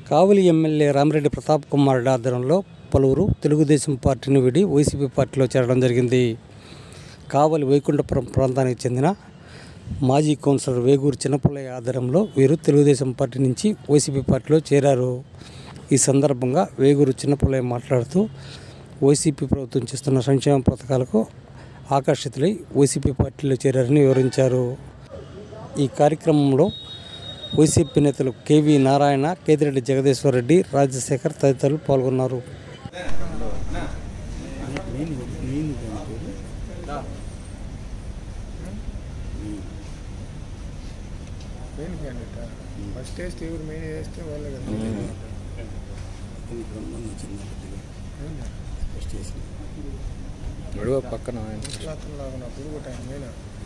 కావలి MLA Ramireddy Pratap Kumar Reddy ఆధ్వర్యంలో పలువురు తెలుగుదేశం పార్టీని విడి వైసీపీ పార్టీలో చేరడం జరిగింది కావలి వైకుంఠపురం ప్రాంతానికి చెందిన మాజీ కౌన్సిలర్ వేగూరు చిన్నపుల్లయ్య ఆధ్వర్యంలో వీరు తెలుగుదేశం పార్టీ నుంచి వైసీపీ పార్టీలో చేరారు ఈ సందర్భంగా వేగూరు చిన్నపుల్లయ్య మాట్లాడుతూ వైసీపీ ప్రభుత్వం చేస్తున్న సంక్షేమ పథకాలకు ఆకర్షితులై వైసీపీ పార్టీలో చేరారని వివరించారు ఈ కార్యక్రమంలో వైసీపీ నేతలు కేవీ నారాయణ కేతిరెడ్డి జగదీశ్వర్ రెడ్డి రాజశేఖర్ తదితరులు పాల్గొన్నారు మెయిన్ క్యాండిడేట్ ఫస్ట్ టేస్ట్ ఎవరు మెయిన్ వేస్తే వాళ్ళే కదా గొడవ పక్కన అతను లాగా నా పురుగు టైం మెయిన్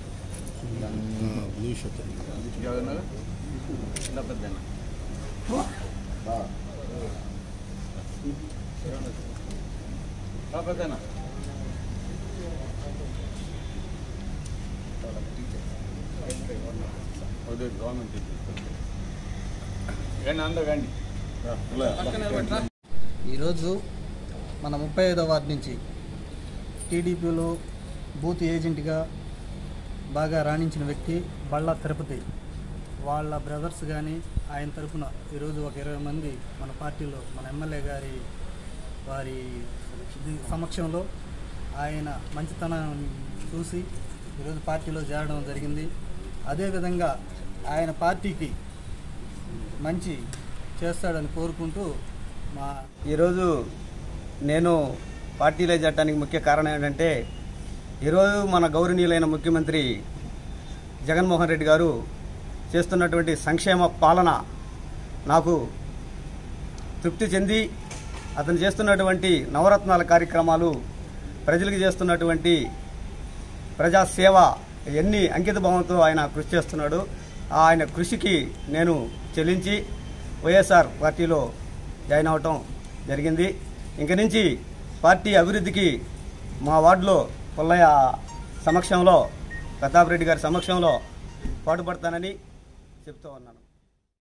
ఈరోజు మన ముప్పై ఐదో వార్డు నుంచి టీడీపీలో బూత్ ఏజెంట్గా బాగా రాణించిన వ్యక్తి బళ్ళా తిరుపతి వాళ్ళ బ్రదర్స్ కానీ ఆయన తరపున ఈరోజు ఒక ఇరవై మంది మన పార్టీలో మన ఎమ్మెల్యే గారి వారి ఇది సమక్షంలో ఆయన మంచితనం చూసి ఈరోజు పార్టీలో చేరడం జరిగింది అదేవిధంగా ఆయన పార్టీకి మంచి చేస్తాడని కోరుకుంటూ మా ఈరోజు నేను పార్టీలో చేరడానికి ముఖ్య కారణం ఏంటంటే ఈరోజు మన గౌరవనీయులైన ముఖ్యమంత్రి జగన్మోహన్ రెడ్డి గారు చేస్తున్నటువంటి సంక్షేమ పాలన నాకు తృప్తి చెంది అతను చేస్తున్నటువంటి నవరత్నాల కార్యక్రమాలు ప్రజలకు చేస్తున్నటువంటి ప్రజాసేవ ఎన్ని అంకిత భావంతో ఆయన కృషి చేస్తున్నాడు ఆయన కృషికి నేను చెల్లించి వైఎస్ఆర్ పార్టీలో జాయిన్ అవటం జరిగింది ఇంక నుంచి పార్టీ అభివృద్ధికి మా వార్డులో పుల్లయ్య సమక్షంలో ప్రతాప్ రెడ్డి గారి సమక్షంలో పాటుపడతానని చెప్తూ ఉన్నాను